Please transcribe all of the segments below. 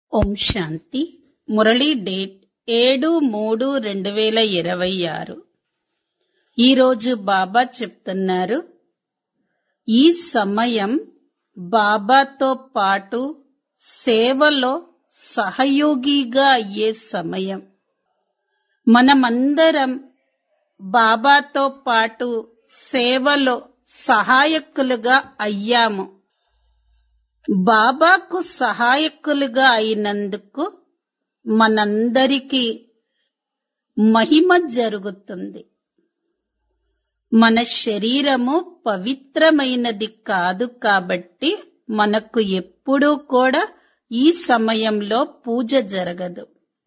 ఓం శాంతి Murali date ఏడు మూడు రెండు వేల ఇరవై ఆరు ఈరోజు బాబా చెప్తున్నారు ఈ సమయం బాబాతో పాటు సేవలో సహయోగిగా అయ్యే సమయం మనమందరం బాబాతో పాటు సేవలో సహాయకులుగా అయ్యాము బాబాకు సహాయకులుగా అయినందుకు మనందరికీ మహిమ జరుగుతుంది మన శరీరము పవిత్రమైనది కాదు కాబట్టి మనకు ఎప్పుడూ కూడా ఈ సమయంలో పూజ జరగదు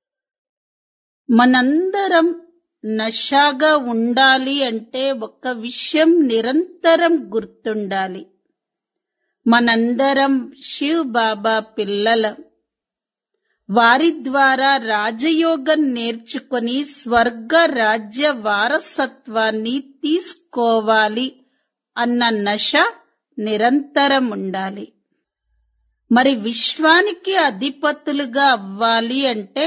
మనందరం నషాగా ఉండాలి అంటే ఒక విషయం నిరంతరం గుర్తుండాలి మనందరం శివ్ బాబా పిల్లలం వారి ద్వారా రాజయోగం నేర్చుకుని స్వర్గ రాజ్య వారసత్వాన్ని తీసుకోవాలి అన్న నశ నిరంతరం ఉండాలి మరి విశ్వానికి అధిపతులుగా అవ్వాలి అంటే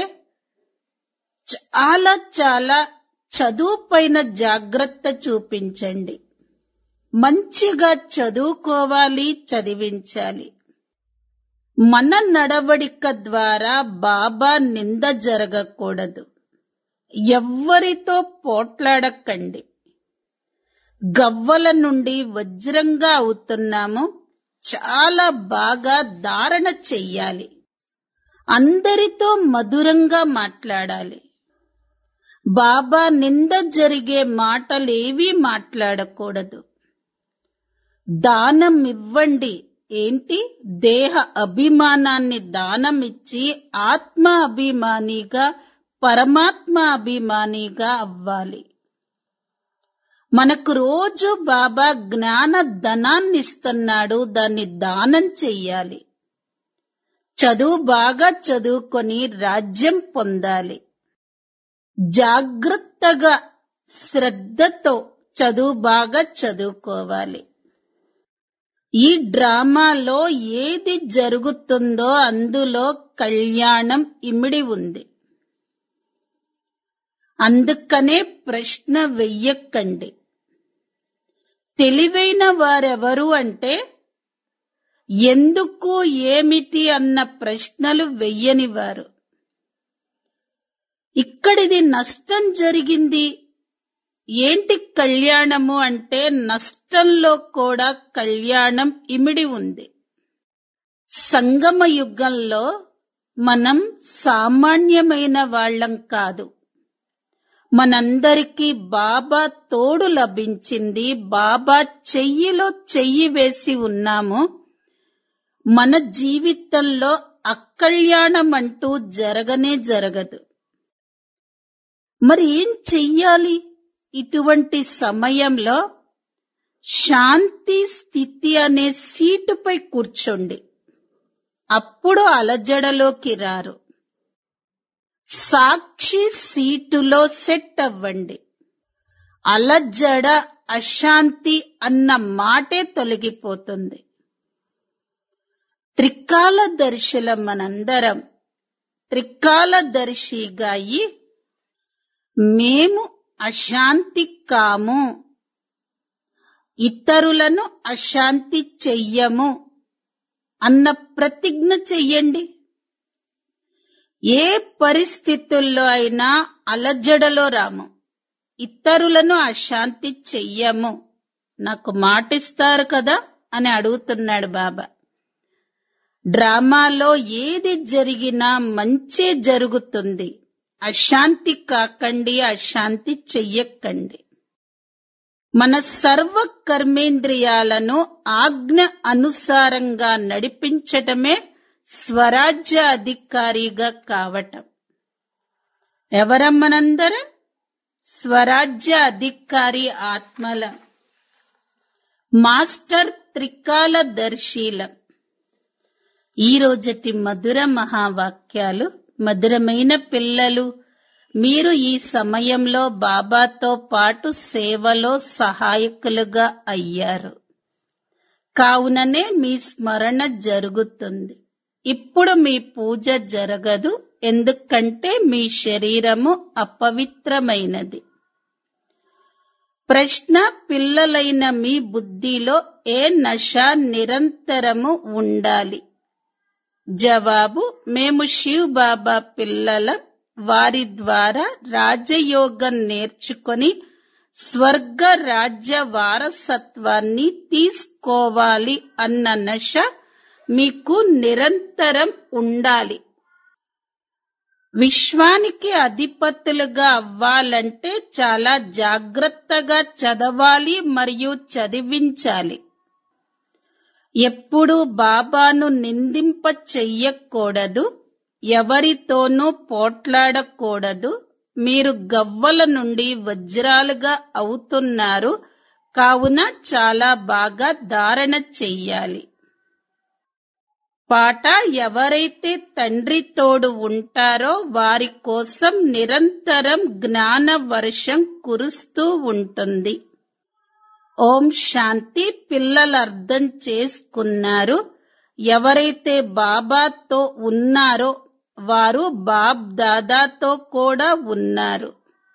చాలా చాలా చదువు పైన జాగ్రత్త చూపించండి మంచిగా చదువుకోవాలి చదివించాలి మన నడవడిక ద్వారా బాబా నింద జరగకూడదు ఎవ్వరితో పోట్లాడకండి గవ్వల నుండి వజ్రంగా అవుతున్నాము చాలా బాగా ధారణ చెయ్యాలి అందరితో మధురంగా మాట్లాడాలి బాబా నింద జరిగే మాటలేవీ మాట్లాడకూడదు దానం ఇవ్వండి ఏంటి దేహ అభిమానాన్ని దానం ఇచ్చి ఆత్మ అభిమానిగా పరమాత్మ అభిమానిగా అవ్వాలి మనకు రోజు బాబా జ్ఞాన ధనాన్ని ఇస్తున్నాడు దాన్ని దానం చెయ్యాలి చదువు బాగా చదువుకొని రాజ్యం పొందాలి జాగ్రత్తగా శ్రద్ధతో చదువు బాగా చదువుకోవాలి ఈ డ్రామాలో ఏది జరుగుతుందో అందులో కళ్యాణం ఇమిడి ఉంది అందుకనే ప్రశ్న వెయ్యకండి తెలివైన వారెవరు అంటే ఎందుకు ఏమిటి అన్న ప్రశ్నలు వెయ్యనివారు ఇక్కడిది నష్టం జరిగింది ఏంటి కళ్యాణము అంటే నష్టంలో కూడా కళ్యాణం ఇమిడి ఉంది సంగమ యుగంలో మనం సామాన్యమైన వాళ్ళం కాదు మనందరికీ బాబా తోడు లభించింది బాబా చెయ్యిలో చెయ్యి వేసి ఉన్నాము మన జీవితంలో అకళ్యాణం అంటూ జరగనే జరగదు మరి ఏం చెయ్యాలి ఇటువంటి సమయంలో శాంతి స్థితి అనే సీటుపై కూర్చోండి అప్పుడు అలజడలోకి రారు సాక్షి సీటులో సెట్ అవ్వండి అలజడ అశాంతి అన్న మాటే తొలగిపోతుంది త్రికాల దర్శుల మనందరం త్రికాల దర్శిగా అయి మేము అశాంతి కాము ఇతరులను అశాంతి చెయ్యము అన్న ప్రతిజ్ఞ చెయ్యండి ఏ పరిస్థితుల్లో అయినా అలజడలో రాము ఇతరులను అశాంతి చెయ్యము నాకు మాటిస్తారు కదా అని అడుగుతున్నాడు బాబా డ్రామాలో ఏది జరిగినా మంచే జరుగుతుంది అశాంతి కాకండి అశాంతి చెయ్యకండి మన సర్వ కర్మేంద్రియాలను ఆజ్ఞ అనుసారంగా నడిపించటమే స్వరాజ్య అధికారిగా కావటం ఎవరమ్మనందరం స్వరాజ్య అధికారి ఆత్మల మాస్టర్ త్రికాల దర్శీలం ఈ రోజటి మధుర మహావాక్యాలు మధురమైన పిల్లలు మీరు ఈ సమయంలో బాబాతో పాటు సేవలో సహాయకులుగా అయ్యారు కావుననే మీ స్మరణ జరుగుతుంది ఇప్పుడు మీ పూజ జరగదు ఎందుకంటే మీ శరీరము అపవిత్రమైనది ప్రశ్న పిల్లలైన మీ బుద్ధిలో ఏ నశ నిరంతరము ఉండాలి జవాబు మేము శివ్ బాబా పిల్లల వారి ద్వారా రాజయోగం నేర్చుకొని స్వర్గ రాజ్య వారసత్వాన్ని తీసుకోవాలి అన్న నశ మీకు నిరంతరం ఉండాలి విశ్వానికి అధిపతులుగా అవ్వాలంటే చాలా జాగ్రత్తగా చదవాలి మరియు చదివించాలి ఎప్పుడూ బాబాను నిందింప చెయ్యకూడదు ఎవరితోనూ పోట్లాడకూడదు మీరు గవ్వల నుండి వజ్రాలుగా అవుతున్నారు కావున చాలా బాగా ధారణ చెయ్యాలి పాట ఎవరైతే తండ్రి తోడు ఉంటారో వారి కోసం నిరంతరం జ్ఞాన వర్షం కురుస్తూ ఉంటుంది ఓం శాంతి పిల్లలు అర్థం చేసుకున్నారు ఎవరైతే బాబాతో ఉన్నారో వారు బాబ్ దాదాతో కూడా ఉన్నారు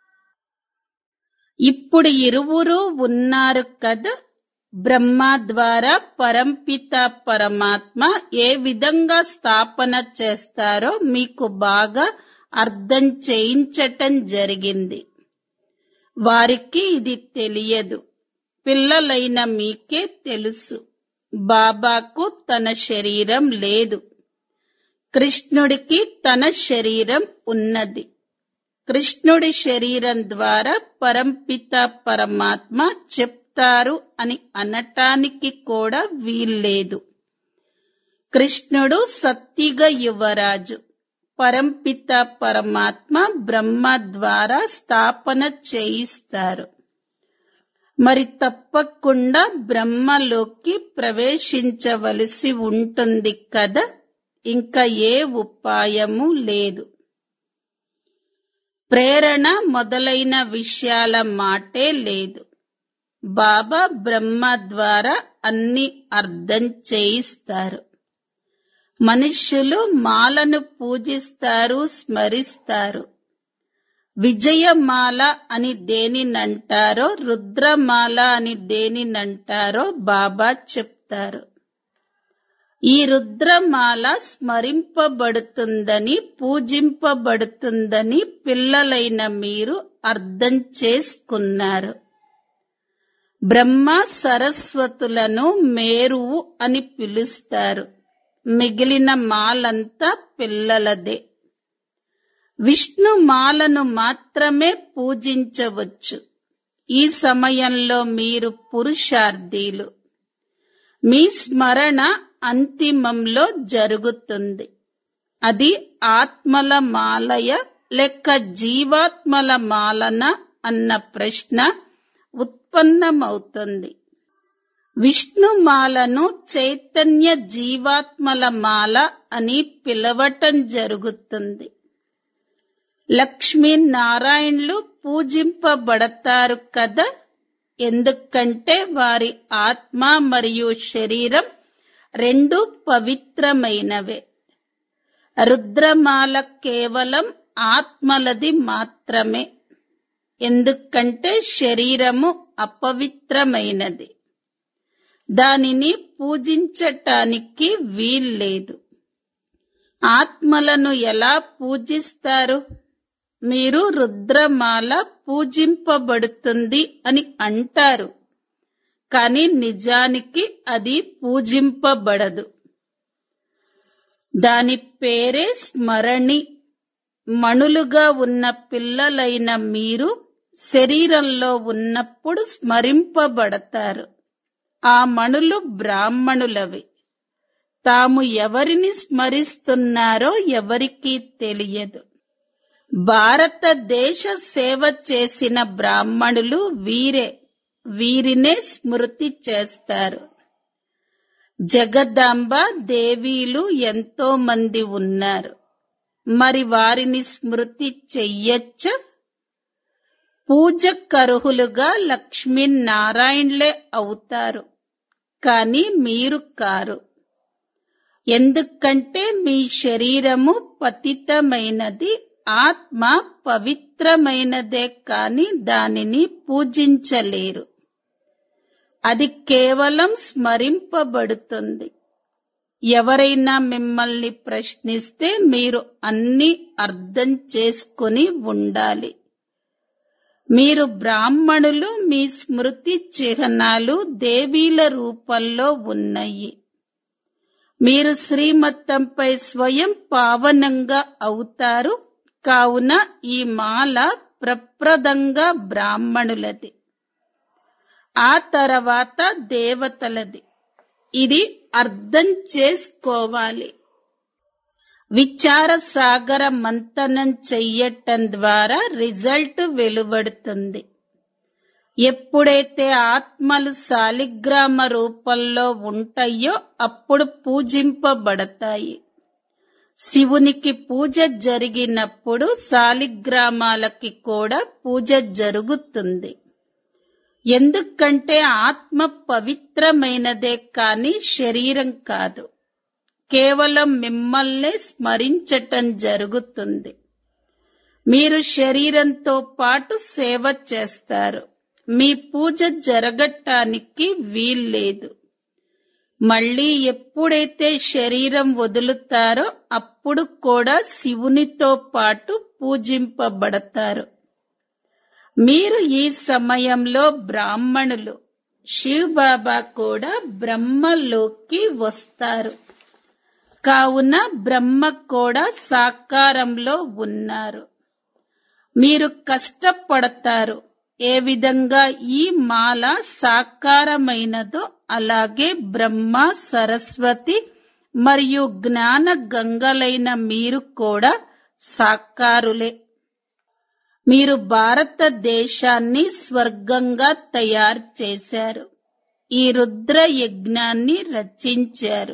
ఇప్పుడు ఇరువురు ఉన్నారు కదా బ్రహ్మ ద్వారా పరంపిత పరమాత్మ ఏ విధంగా స్థాపన చేస్తారో మీకు బాగా అర్థం చేయించటం జరిగింది వారికి ఇది తెలియదు పిల్లలైన మీకే తెలుసు బాబాకు తన శరీరం లేదు కృష్ణుడికి తన శరీరం ఉన్నది కృష్ణుడి శరీరం ద్వారా పరంపిత పరమాత్మ చెప్తారు అని అనటానికి కూడా వీల్లేదు కృష్ణుడు సత్తిగ యువరాజు పరంపిత పరమాత్మ బ్రహ్మ ద్వారా స్థాపన చేయిస్తారు మరి తప్పకుండా బ్రహ్మలోకి ప్రవేశించవలసి ఉంటుంది కదా ఇంకా ఏ ఉపాయము లేదు ప్రేరణ మొదలైన విషయాల మాటే లేదు బాబా బ్రహ్మ ద్వారా అన్ని అర్థం చేయిస్తారు మనుష్యులు మాలను పూజిస్తారు స్మరిస్తారు విజయమాల అని దేనినంటారో రుద్రమాల అని దేనినంటారో బాబా చెప్తారు ఈ రుద్రమాల స్మరింపబడుతుందని పూజింపబడుతుందని పిల్లలైన మీరు అర్థం చేసుకున్నారు బ్రహ్మ సరస్వతులను మేరువు అని పిలుస్తారు మిగిలిన మాలంతా పిల్లలదే విష్ణు మాలను మాత్రమే పూజించవచ్చు ఈ సమయంలో మీరు పురుషార్థీలు మీ స్మరణ అంతిమంలో జరుగుతుంది అది ఆత్మల మాలయ లేక జీవాత్మల మాలన అన్న ప్రశ్న ఉత్పన్నమవుతుంది విష్ణుమాలను చైతన్య జీవాత్మల మాల అని పిలవటం జరుగుతుంది లక్ష్మీనారాయణులు పూజింపబడతారు కదా ఎందుకంటే వారి ఆత్మ మరియు శరీరం రెండు పవిత్రమైనవే రుద్రమాల కేవలం ఆత్మలది మాత్రమే ఎందుకంటే శరీరము అపవిత్రమైనది దానిని పూజించటానికి వీల్లేదు ఆత్మలను ఎలా పూజిస్తారు మీరు రుద్రమాల పూజింపబడుతుంది అని అంటారు కానీ నిజానికి అది పూజింపబడదు దాని పేరే స్మరణి మణులుగా ఉన్న పిల్లలైన మీరు శరీరంలో ఉన్నప్పుడు స్మరింపబడతారు ఆ మణులు బ్రాహ్మణులవి తాము ఎవరిని స్మరిస్తున్నారో ఎవరికీ తెలియదు భారతదేశ సేవ చేసిన బ్రాహ్మణులు వీరే వీరినే స్మృతి చేస్తారు జగదాంబ దేవీలు ఎంతో మంది ఉన్నారు మరి వారిని స్మృతి చెయ్యొచ్చా పూజకరుహులుగా లక్ష్మీనారాయణలే అవుతారు కానీ మీరు కారు ఎందుకంటే మీ శరీరము పతితమైనది ఆత్మ పవిత్రమైనదే కాని దానిని పూజించలేరు అది కేవలం స్మరింపబడుతుంది ఎవరైనా మిమ్మల్ని ప్రశ్నిస్తే మీరు అన్ని అర్థం చేసుకుని ఉండాలి మీరు బ్రాహ్మణులు మీ స్మృతి చిహ్నాలు దేవీల రూపంలో ఉన్నాయి మీరు శ్రీమత్తంపై స్వయం పావనంగా అవుతారు కావున ఈ మాల ప్రప్రదంగా బ్రాహ్మణులది ఆ తర్వాత దేవతలది ఇది అర్థం చేసుకోవాలి విచార సాగర మంతనం చెయ్యటం ద్వారా రిజల్ట్ వెలువడుతుంది ఎప్పుడైతే ఆత్మలు శాలిగ్రామ రూపంలో ఉంటాయో అప్పుడు పూజింపబడతాయి శివునికి పూజ జరిగినప్పుడు శాలిగ్రామాలకి కూడా పూజ జరుగుతుంది ఎందుకంటే ఆత్మ పవిత్రమైనదే కాని శరీరం కాదు కేవలం మిమ్మల్ని స్మరించటం జరుగుతుంది మీరు శరీరంతో పాటు సేవ చేస్తారు మీ పూజ జరగటానికి వీల్లేదు మళ్ళీ ఎప్పుడైతే శరీరం వదులుతారో అప్పుడు కూడా శివునితో పాటు పూజింపబడతారు మీరు ఈ సమయంలో బ్రాహ్మణులు శివ్ బాబా కూడా బ్రహ్మలోకి వస్తారు కావున బ్రహ్మ కూడా సాకారంలో ఉన్నారు మీరు కష్టపడతారు ఏ విధంగా ఈ మాల సాకారమైనదో అలాగే బ్రహ్మ సరస్వతి మరియు జ్ఞాన గంగలైన మీరు కూడా సాకారులే మీరు భారతదేశాన్ని స్వర్గంగా తయారు చేశారు ఈ రుద్ర యజ్ఞాన్ని రచించారు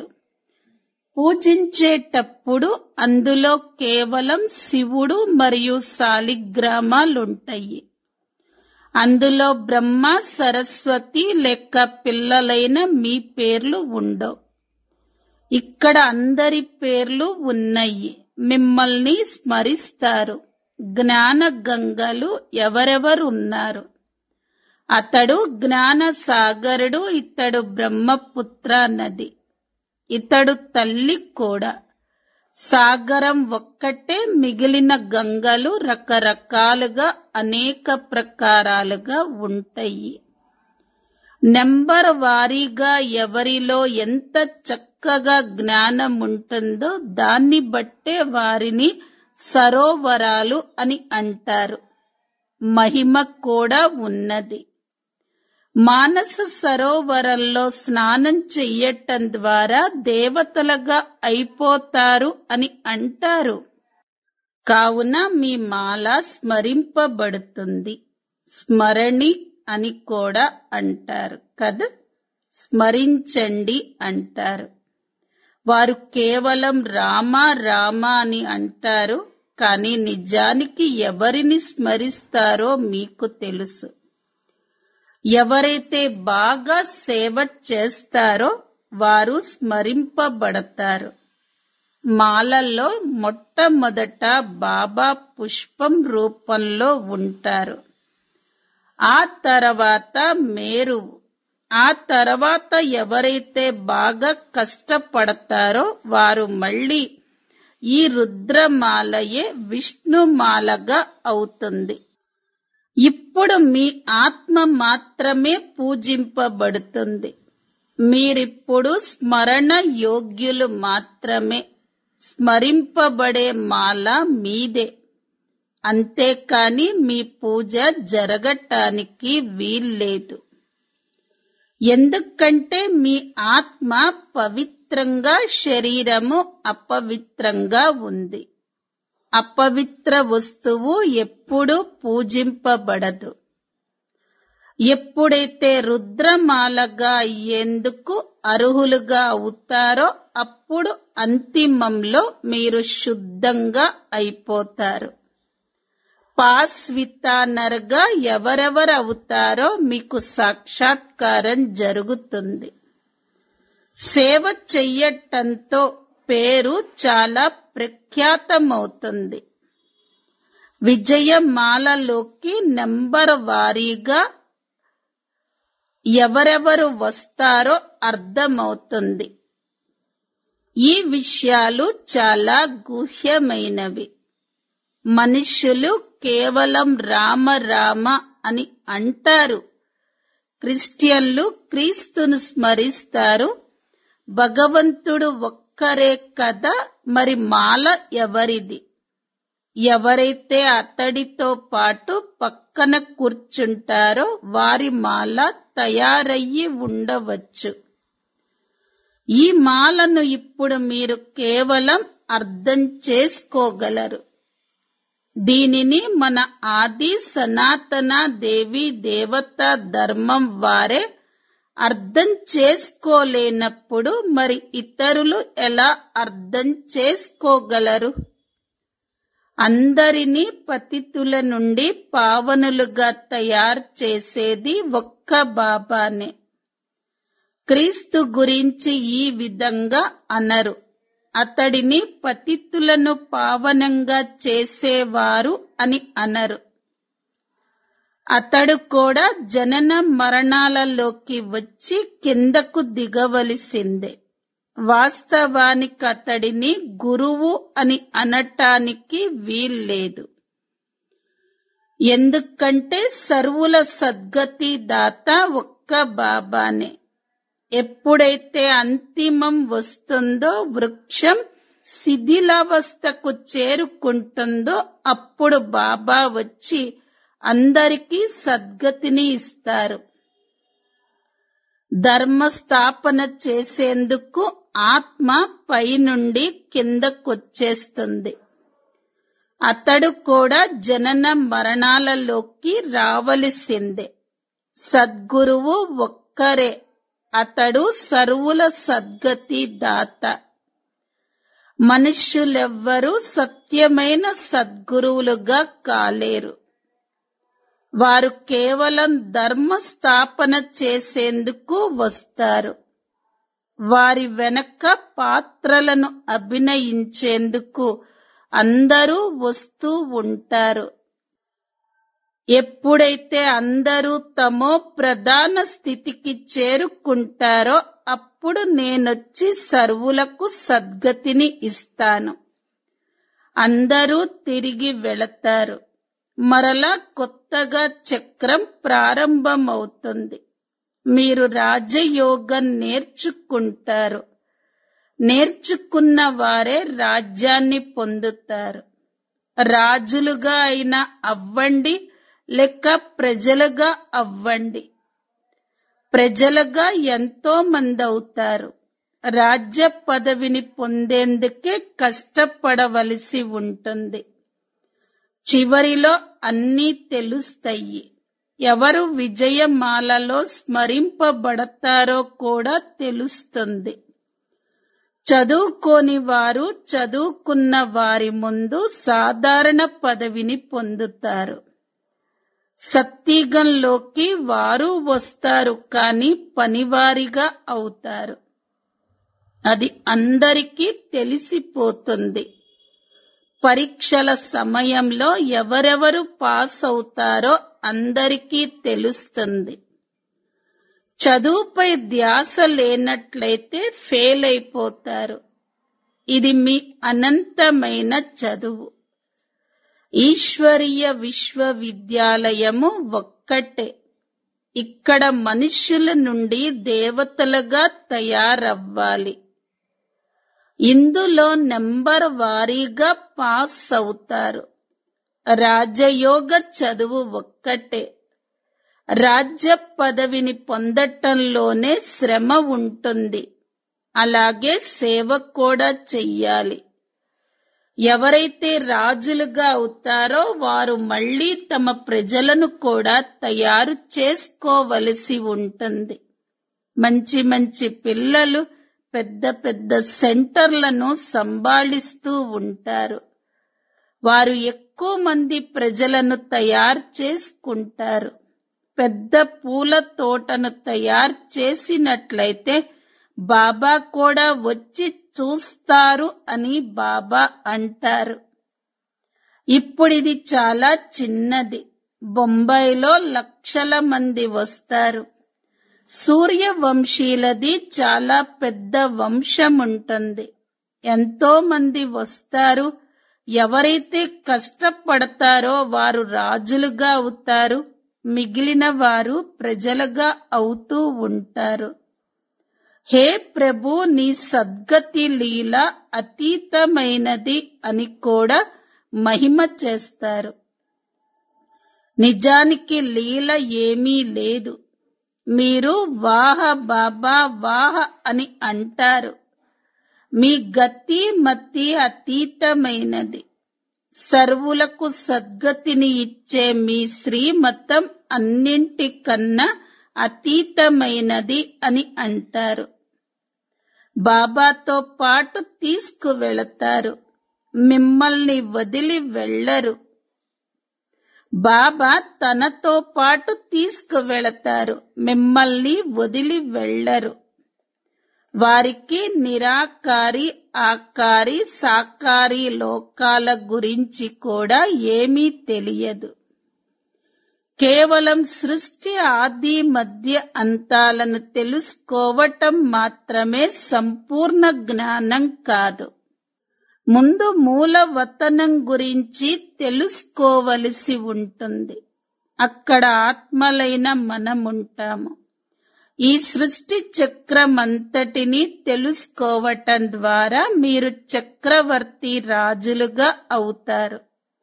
పూజించేటప్పుడు అందులో కేవలం శివుడు మరియు శాలిగ్రామాలుంటాయి అందులో బ్రహ్మ సరస్వతి లేక పిల్లలైన మీ పేర్లు ఉండవు ఇక్కడ అందరి పేర్లు ఉన్నాయి మిమ్మల్ని స్మరిస్తారు జ్ఞాన గంగలు ఎవరెవరున్నారు అతడు జ్ఞాన సాగరుడు ఇతడు బ్రహ్మపుత్ర నది ఇతడు తల్లి కూడా సాగరం ఒక్కటే మిగిలిన గంగలు రకరకాలుగా అనేక ప్రకారాలుగా ఉంటాయి నెంబర్ వారీగా ఎవరిలో ఎంత చక్కగా జ్ఞానం ఉంటుందో దాన్ని బట్టే వారిని సరోవరాలు అని అంటారు మహిమ కూడా ఉన్నది మానస సరోవరంలో స్నానం చెయ్యటం ద్వారా దేవతలుగా అయిపోతారు అని అంటారు కావున మీ మాల స్మరింపబడుతుంది స్మరణి అని కూడా అంటారు కదా స్మరించండి అంటారు వారు కేవలం రామ రామ అని అంటారు కానీ నిజానికి ఎవరిని స్మరిస్తారో మీకు తెలుసు ఎవరైతే బాగా సేవ చేస్తారో వారు స్మరింపబడతారు మాలల్లో మొట్టమొదట బాబా పుష్పం రూపంలో ఉంటారు ఆ తర్వాత మేరు ఆ తర్వాత ఎవరైతే బాగా కష్టపడతారో వారు మళ్ళీ ఈ రుద్రమాలయే విష్ణుమాలగా అవుతుంది ఇప్పుడు మీ ఆత్మ మాత్రమే పూజింపబడుతుంది మీరిప్పుడు స్మరణ యోగ్యులు మాత్రమే స్మరింపబడే మాల మీదే అంతేకాని మీ పూజ జరగటానికి వీల్లేదు ఎందుకంటే మీ ఆత్మ పవిత్రంగా శరీరము అపవిత్రంగా ఉంది అపవిత్ర వస్తువు ఎప్పుడూ పూజింపబడదు ఎప్పుడైతే రుద్రమాలగా అయ్యేందుకు అర్హులుగా అవుతారో అప్పుడు అంతిమంలో మీరు శుద్ధంగా అయిపోతారు పాస్వితానర్గా ఎవరెవరు అవుతారో మీకు సాక్షాత్కారం జరుగుతుంది సేవ చెయ్యటంతో పేరు చాలా ప్రఖ్యాతమవుతుంది విజయమాలలోకి నెంబర్ వారీగా ఎవరెవరు వస్తారో అర్థమవుతుంది ఈ విషయాలు చాలా గుహ్యమైనవి మనుష్యులు కేవలం రామ రామ అని అంటారు క్రిస్టియన్లు క్రీస్తును స్మరిస్తారు భగవంతుడు ఒక్కరే కదా మరి మాల ఎవరిది ఎవరైతే అతడితో పాటు పక్కన కూర్చుంటారో వారి మాల తయారయ్యి ఉండవచ్చు ఈ మాలను ఇప్పుడు మీరు కేవలం అర్థం చేసుకోగలరు దీనిని మన ఆది సనాతన దేవి దేవత ధర్మం వారే అర్థం చేసుకోలేనప్పుడు మరి ఇతరులు ఎలా అర్థం చేసుకోగలరు అందరినీ పతితుల నుండి పావనులుగా తయారు చేసేది ఒక్క బాబానే క్రీస్తు గురించి ఈ విధంగా అనరు అతడిని పతితులను పావనంగా చేసేవారు అని అనరు అతడు కూడా జనన మరణాలలోకి వచ్చి కిందకు దిగవలసిందే వాస్తవానికి అతడిని గురువు అని అనటానికి వీల్లేదు ఎందుకంటే సర్వుల సద్గతి దాత ఒక్క బాబానే ఎప్పుడైతే అంతిమం వస్తుందో వృక్షం శిథిలావస్థకు చేరుకుంటుందో అప్పుడు బాబా వచ్చి అందరికీ సద్గతిని ఇస్తారు ధర్మ స్థాపన చేసేందుకు ఆత్మ పైనుండి కిందకొచ్చేస్తుంది అతడు కూడా జనన మరణాలలోకి రావలసిందే సద్గురువు ఒక్కరే అతడు సర్వుల సద్గతి దాత మనుష్యులెవ్వరూ సత్యమైన సద్గురువులుగా కాలేరు వారు కేవలం ధర్మ స్థాపన చేసేందుకు వస్తారు వారి వెనక పాత్రలను అభినయించేందుకు అందరూ వస్తూ ఉంటారు ఎప్పుడైతే అందరూ తమో ప్రధాన స్థితికి చేరుకుంటారో అప్పుడు నేనొచ్చి సర్వులకు సద్గతిని ఇస్తాను అందరూ తిరిగి వెళతారు మరలా కొత్తగా చక్రం ప్రారంభమవుతుంది మీరు రాజయోగం నేర్చుకుంటారు నేర్చుకున్న వారే రాజ్యాన్ని పొందుతారు రాజులుగా అయినా అవ్వండి లేక ప్రజలుగా అవ్వండి ప్రజలుగా ఎంతో మంది అవుతారు రాజ్య పదవిని పొందేందుకే కష్టపడవలసి ఉంటుంది చివరిలో అన్నీ తెలుస్తాయి ఎవరు విజయమాలలో స్మరింపబడతారో కూడా తెలుస్తుంది చదువుకోని వారు చదువుకున్న వారి ముందు సాధారణ పదవిని పొందుతారు సత్యగంలోకి వారు వస్తారు కానీ పనివారిగా అవుతారు అది అందరికీ తెలిసిపోతుంది పరీక్షల సమయంలో ఎవరెవరు పాస్ అవుతారో అందరికీ తెలుస్తుంది చదువుపై ధ్యాస లేనట్లయితే ఫెయిల్ అయిపోతారు ఇది మీ అనంతమైన చదువు ఈశ్వరీయ విశ్వవిద్యాలయము ఒక్కటే ఇక్కడ మనుష్యుల నుండి దేవతలుగా తయారవ్వాలి ఇందులో నెంబర్ వారీగా పాస్ అవుతారు రాజయోగ చదువు ఒక్కటే రాజ్య పదవిని పొందటంలోనే శ్రమ ఉంటుంది అలాగే సేవ కూడా చెయ్యాలి ఎవరైతే రాజులుగా అవుతారో వారు మళ్ళీ తమ ప్రజలను కూడా తయారు చేసుకోవలసి ఉంటుంది మంచి మంచి పిల్లలు పెద్ద పెద్ద సెంటర్లను సంభాళిస్తూ ఉంటారు వారు ఎక్కువ మంది ప్రజలను తయారు చేసుకుంటారు పెద్ద పూల తోటను తయారు చేసినట్లయితే బాబా కూడా వచ్చి చూస్తారు అని బాబా అంటారు ఇప్పుడిది చాలా చిన్నది బొంబాయిలో లక్షల మంది వస్తారు సూర్యవంశీలది చాలా పెద్ద వంశం ఉంటుంది ఎంతో మంది వస్తారు ఎవరైతే కష్టపడతారో వారు రాజులుగా అవుతారు మిగిలిన వారు ప్రజలుగా అవుతూ ఉంటారు హే ప్రభు నీ సద్గతి లీల అతీతమైనది అని కూడా మహిమ చేస్తారు నిజానికి లీల ఏమీ లేదు మీరు వాహ బాబా వాహ అని అంటారు మీ గతి మతి అతీతమైనది సర్వులకు సద్గతిని ఇచ్చే మీ శ్రీమతం అన్నింటికన్నా అతీతమైనది అని అంటారు బాబాతో పాటు తీసుకువెళతారు మిమ్మల్ని వదిలి వెళ్లరు బాబా తనతో పాటు తీసుకువెళతారు మిమ్మల్ని వదిలి వెళ్లరు వారికి నిరాకారి ఆకారి సాకారి లోకాల గురించి కూడా ఏమీ తెలియదు కేవలం సృష్టి ఆది మధ్య అంతాలను తెలుసుకోవటం మాత్రమే సంపూర్ణ జ్ఞానం కాదు ముందు మూల వతనం గురించి తెలుసుకోవలసి ఉంటుంది అక్కడ ఆత్మలైన మనముంటాము ఈ సృష్టి చక్రమంతటిని తెలుసుకోవటం ద్వారా మీరు చక్రవర్తి రాజులుగా అవుతారు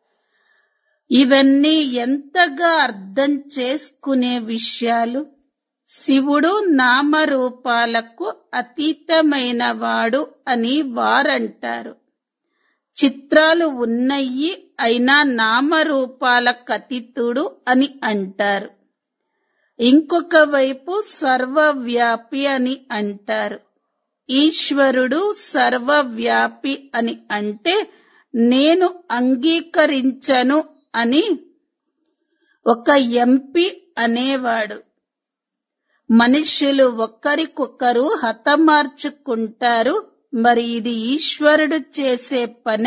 ఇవన్నీ ఎంతగా అర్థం చేసుకునే విషయాలు శివుడు నామరూపాలకు అతీతమైన వాడు అని వారంటారు చిత్రాలు ఉన్నయి అయినా నామరూపాలకు అతీతుడు అని అంటారు ఇంకొక వైపు సర్వవ్యాపి అని అంటారు ఈశ్వరుడు సర్వవ్యాపి అని అంటే నేను అంగీకరించను అని ఒక ఎంపీ అనేవాడు మనుష్యులు ఒకరికొకరు హతమార్చుకుంటారు మరి ఇది ఈశ్వరుడు చేసే పన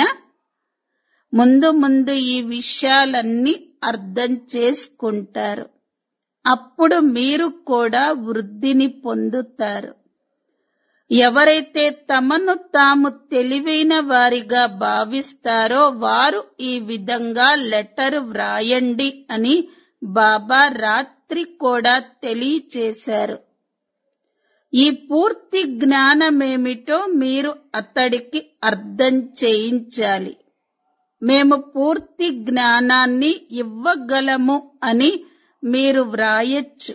ముందు ముందు ఈ విషయాలన్నీ అర్థం చేసుకుంటారు అప్పుడు మీరు కూడా వృద్ధిని పొందుతారు ఎవరైతే తమను తాము తెలివైన వారిగా భావిస్తారో వారు ఈ విధంగా లెటర్ వ్రాయండి అని బాబా రాత్రి కూడా తెలియచేశారు ఈ పూర్తి జ్ఞానమేమిటో మీరు అతడికి అర్థం చేయించాలి మేము పూర్తి జ్ఞానాన్ని ఇవ్వగలము అని మీరు వ్రాయచ్చు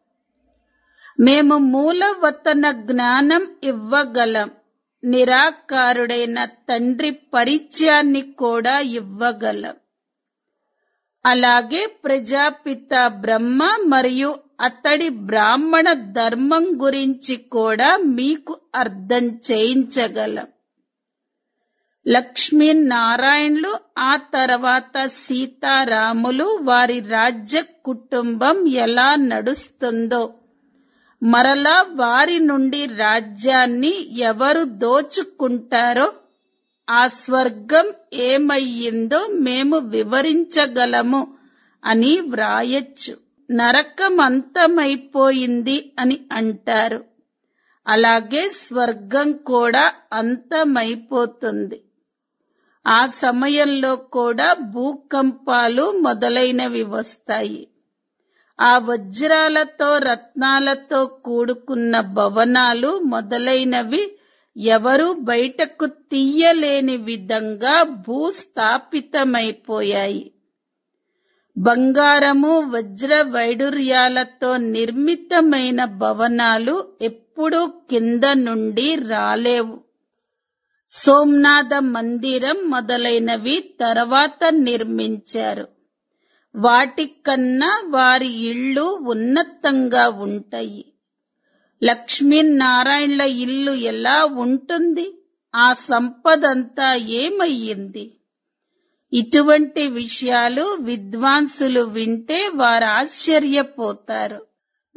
మేము మూలవతన జ్ఞానం ఇవ్వగలం నిరాకారుడైన తండ్రి పరిచయాన్ని కూడా ఇవ్వగలం అలాగే ప్రజాపిత బ్రహ్మ మరియు అతడి బ్రాహ్మణ ధర్మం గురించి కూడా మీకు అర్థం చేయించగలం లక్ష్మీనారాయణులు ఆ తర్వాత సీతారాములు వారి రాజ్య కుటుంబం ఎలా నడుస్తుందో మరలా వారి నుండి రాజ్యాన్ని ఎవరు దోచుకుంటారో ఆ స్వర్గం ఏమయ్యిందో మేము వివరించగలము అని వ్రాయచ్చు నరకం అంతమైపోయింది అని అంటారు అలాగే స్వర్గం కూడా అంతమైపోతుంది ఆ సమయంలో కూడా భూకంపాలు మొదలైనవి వస్తాయి ఆ వజ్రాలతో రత్నాలతో కూడుకున్న భవనాలు మొదలైనవి ఎవరు బయటకు తీయలేని విధంగా భూస్థాపితమైపోయాయి బంగారము వజ్ర వైడూర్యాలతో నిర్మితమైన భవనాలు ఎప్పుడూ కింద నుండి రాలేవు సోమనాథ మందిరం మొదలైనవి తర్వాత నిర్మించారు వాటికన్నా వారి ఇళ్ళు ఉన్నతంగా ఉంటాయి లక్ష్మీనారాయణల ఇల్లు ఎలా ఉంటుంది ఆ సంపదంతా ఏమయ్యింది ఇటువంటి విషయాలు విద్వాంసులు వింటే వారు ఆశ్చర్యపోతారు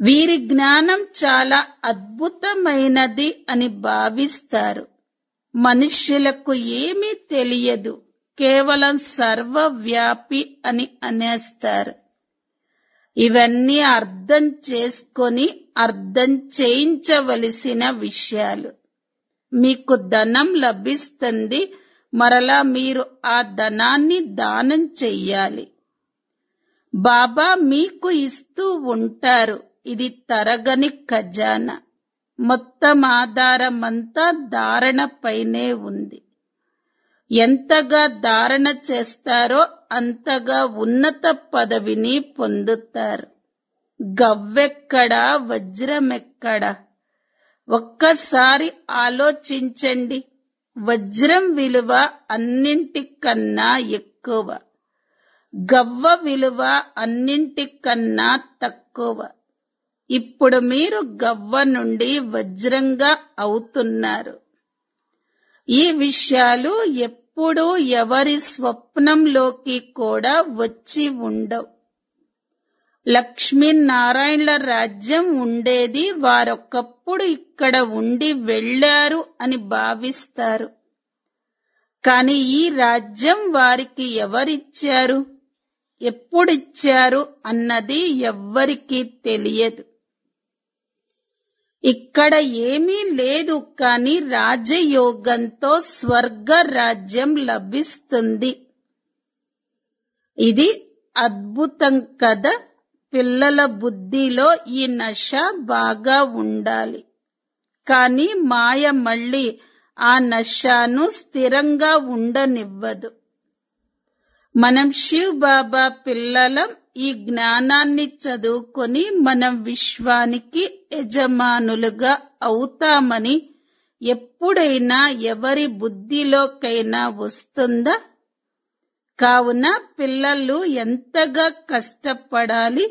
వీరి జ్ఞానం చాలా అద్భుతమైనది అని భావిస్తారు మనుష్యులకు ఏమీ తెలియదు కేవలం సర్వవ్యాపి అని అనేస్తారు ఇవన్నీ అర్థం చేసుకొని అర్థం చేయించవలసిన విషయాలు మీకు ధనం లభిస్తుంది మరలా మీరు ఆ ధనాన్ని దానం చెయ్యాలి బాబా మీకు ఇస్తూ ఉంటారు ఇది తరగని ఖజానా మొత్తం ఆధారమంతా ధారణపైనే ఉంది ఎంతగా ధారణ చేస్తారో అంతగా ఉన్నత పదవిని పొందుతారు గవ్వెక్కడా వజ్రమెక్కడా ఒక్కసారి ఆలోచించండి వజ్రం విలువ అన్నింటికన్నా ఎక్కువ గవ్వ విలువ అన్నింటికన్నా తక్కువ ఇప్పుడు మీరు గవ్వ నుండి వజ్రంగా అవుతున్నారు ఈ విషయాలు ఎప్పుడూ ఎవరి స్వప్నంలోకి కూడా వచ్చి ఉండవు లక్ష్మీనారాయణల రాజ్యం ఉండేది వారొకప్పుడు ఇక్కడ ఉండి వెళ్లారు అని భావిస్తారు కాని ఈ రాజ్యం వారికి ఎవరిచ్చారు ఎప్పుడిచ్చారు అన్నది ఎవ్వరికీ తెలియదు ఇక్కడ ఏమీ లేదు కాని రాజయోగంతో స్వర్గ రాజ్యం లభిస్తుంది ఇది అద్భుతం కదా పిల్లల బుద్ధిలో ఈ నష బాగా ఉండాలి కాని మాయ మళ్ళీ ఆ నషాను స్థిరంగా ఉండనివ్వదు మనం శివ్ బాబా పిల్లలం ఈ జ్ఞానాన్ని చదువుకొని మనం విశ్వానికి యజమానులుగా అవుతామని ఎప్పుడైనా ఎవరి బుద్ధిలోకైనా వస్తుందా కావున పిల్లలు ఎంతగా కష్టపడాలి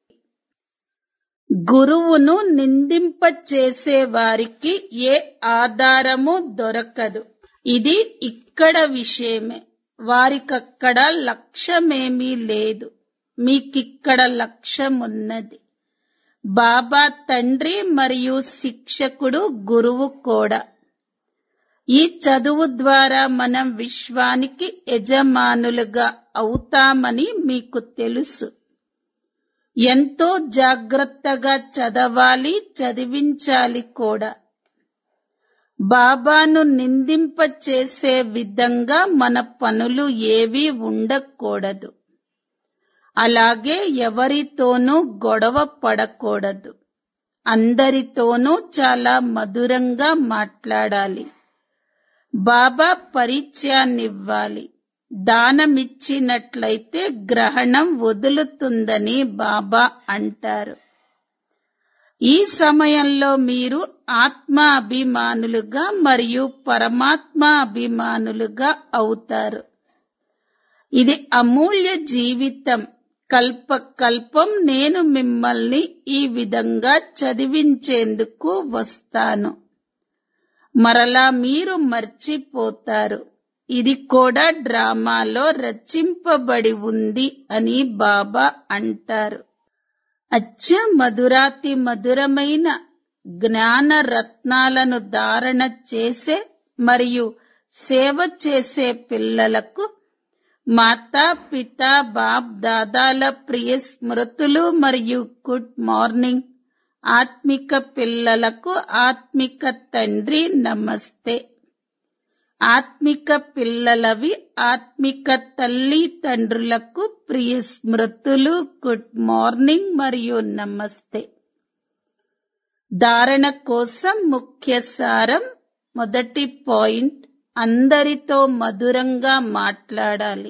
గురువును నిందింపచేసే వారికి ఏ ఆధారము దొరకదు ఇది ఇక్కడ విషయమే వారికక్కడ లక్ష్యమేమీ లేదు మీకిక్కడ లక్ష్యమున్నది బాబా తండ్రి మరియు శిక్షకుడు గురువు కూడా ఈ చదువు ద్వారా మనం విశ్వానికి యజమానులుగా అవుతామని మీకు తెలుసు ఎంతో జాగ్రత్తగా చదవాలి చదివించాలి కూడా బాబాను నిందింపచేసే విధంగా మన పనులు ఏవీ ఉండకూడదు అలాగే ఎవరితోనూ గొడవ పడకూడదు అందరితోనూ చాలా మధురంగా మాట్లాడాలి బాబా పరిచయాన్నివ్వాలి దానమిచ్చినట్లయితే గ్రహణం వదులుతుందని బాబా అంటారు ఈ సమయంలో మీరు ఆత్మ అభిమానులుగా మరియు పరమాత్మ అభిమానులుగా అవుతారు ఇది అమూల్య జీవితం కల్ప కల్పం నేను మిమ్మల్ని ఈ విధంగా చదివించేందుకు వస్తాను మరలా మీరు మర్చిపోతారు ఇది కూడా డ్రామాలో రచింపబడి ఉంది అని బాబా అంటారు అచ్చ మధురాతి మధురమైన జ్ఞాన రత్నాలను ధారణ చేసే మరియు సేవ చేసే పిల్లలకు మాతా పిత బాప్ దాదాల ప్రియ స్మృతులు మరియు గుడ్ మార్నింగ్ ఆత్మిక పిల్లలకు ఆత్మిక తండ్రి నమస్తే ఆత్మిక పిల్లలవి ఆత్మిక తల్లి తండ్రులకు ప్రియ స్మృతులు గుడ్ మార్నింగ్ మరియు నమస్తే ధారణ కోసం ముఖ్య సారం మొదటి పాయింట్ అందరితో మధురంగా మాట్లాడాలి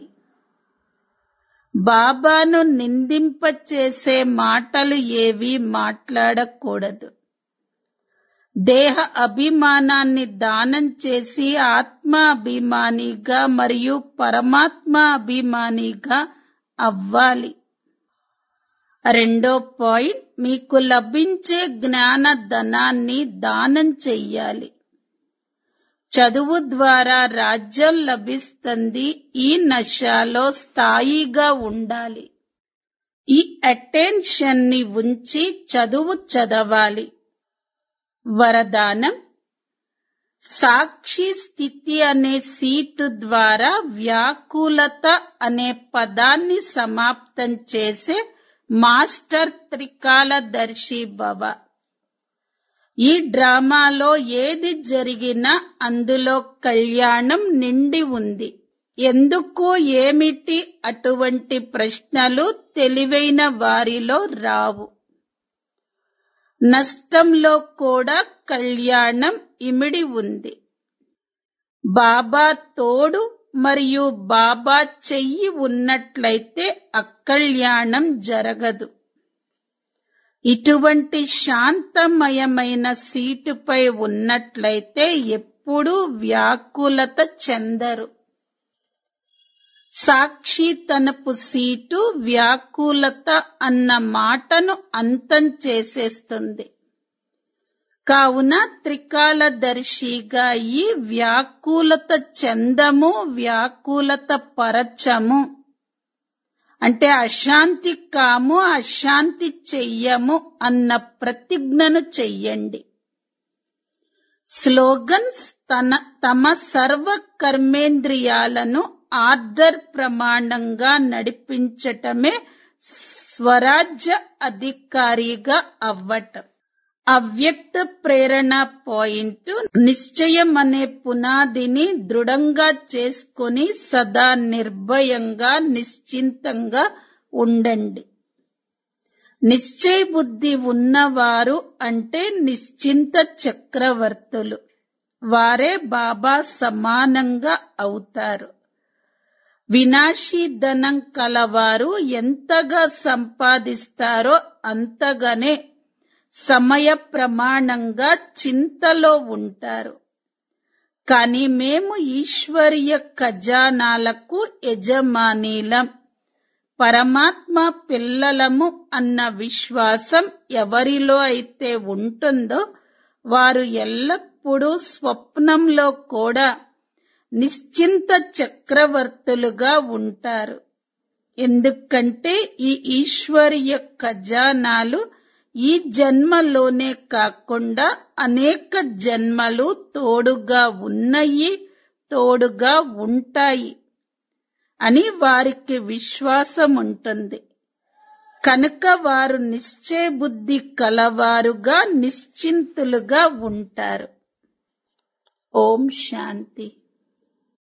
బాబాను నిందింపచేసే మాటలు ఏవి మాట్లాడకూడదు దేహ అభిమానాన్ని దానం చేసి ఆత్మ అభిమానిగా మరియు పరమాత్మ అభిమానిగా అవ్వాలి రెండో పాయింట్ మీకు లభించే జ్ఞాన ధనాన్ని దానం చెయ్యాలి చదువు ద్వారా రాజ్యం లభిస్తుంది ఈ నశాలో స్థాయిగా ఉండాలి ఈ అటెన్షన్ ని ఉంచి చదువు చదవాలి వరదానం సాక్షి స్థితి అనే సీటు ద్వారా వ్యాకులత అనే పదాన్ని సమాప్తం చేసే మాస్టర్ త్రికాలదర్శి భవ ఈ డ్రామాలో ఏది జరిగినా అందులో కళ్యాణం నిండి ఉంది ఎందుకు ఏమిటి అటువంటి ప్రశ్నలు తెలివైన వారిలో రావు నష్టంలో కూడా కళ్యాణం ఇమిడి ఉంది బాబా తోడు మరియు బాబా చెయ్యి ఉన్నట్లయితే అకళ్యాణం జరగదు ఇటువంటి శాంతమయమైన సీటుపై ఉన్నట్లయితే ఎప్పుడూ వ్యాకులత చెందరు సాక్షి తనపు సీటు వ్యాకులత అన్న మాటను అంతం చేసేస్తుంది కావున త్రికాలదర్శిగా ఈ వ్యాకులత చందము వ్యాకులత పరచము అంటే అశాంతి కాము అశాంతి చెయ్యము అన్న ప్రతిజ్ఞను చెయ్యండి స్లోగన్స్ తన తమ సర్వ కర్మేంద్రియాలను ఆర్డర్ ప్రమాణంగా నడిపించటమే స్వరాజ్య అధికారిగా అవ్వటం అవ్యక్త ప్రేరణ పాయింట్ నిశ్చయం అనే పునాదిని దృఢంగా చేసుకొని సదా నిర్భయంగా నిశ్చింతంగా ఉండండి నిశ్చయ బుద్ధి ఉన్నవారు అంటే నిశ్చింత చక్రవర్తులు వారే బాబా సమానంగా అవుతారు వినాశీ ధనం కలవారు ఎంతగా సంపాదిస్తారో అంతగానే సమయ ప్రమాణంగా చింతలో ఉంటారు కానీ మేము ఈశ్వరీయ ఖజానాలకు యజమానీలం పరమాత్మ పిల్లలము అన్న విశ్వాసం ఎవరిలో అయితే ఉంటుందో వారు ఎల్లప్పుడూ స్వప్నంలో కూడా నిశ్చింత చక్రవర్తులుగా ఉంటారు ఎందుకంటే ఈ ఈశ్వరీయ ఖజానాలు ఈ జన్మలోనే కాకుండా అనేక జన్మలు తోడుగా ఉన్నాయి తోడుగా ఉంటాయి అని వారికి విశ్వాసం ఉంటుంది కనుక వారు నిశ్చయ బుద్ధి కలవారుగా నిశ్చింతులుగా ఉంటారు ఓం శాంతి